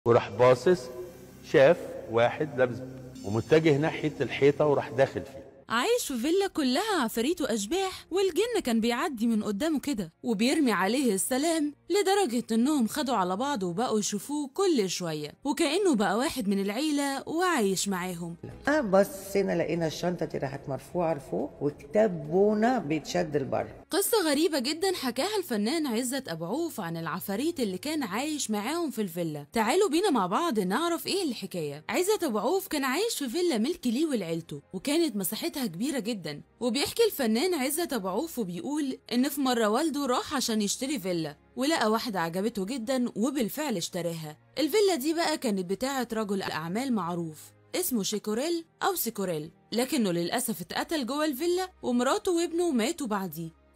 وراح باصص شاف واحد لابس ومتجه ناحيه الحيطه وراح داخل فيه عايش في فيلا كلها عفاريت وأشباح والجن كان بيعدي من قدامه كده وبيرمي عليه السلام لدرجة إنهم خدوا على بعض وبقوا يشوفوه كل شوية وكأنه بقى واحد من العيلة وعايش معاهم اه بصينا لقينا الشنطه دي راحت مرفوعه لفوق وكتاب بونا بيتشد لبره قصة غريبة جدا حكاها الفنان عزت أبو عوف عن العفاريت اللي كان عايش معاهم في الفيلا تعالوا بينا مع بعض نعرف ايه الحكاية عزت أبو عوف كان عايش في فيلا ملك ليه ولعيلته وكانت مساحتها كبيرة جدا وبيحكي الفنان عزت أبو عوف وبيقول إن في مرة والده راح عشان يشتري فيلا ولقى واحدة عجبته جدا وبالفعل اشتراها الفيلا دي بقى كانت بتاعة رجل أعمال معروف اسمه شيكوريل أو سيكوريل لكنه للأسف اتقتل جوه الفيلا ومراته وابنه ماتوا بعديه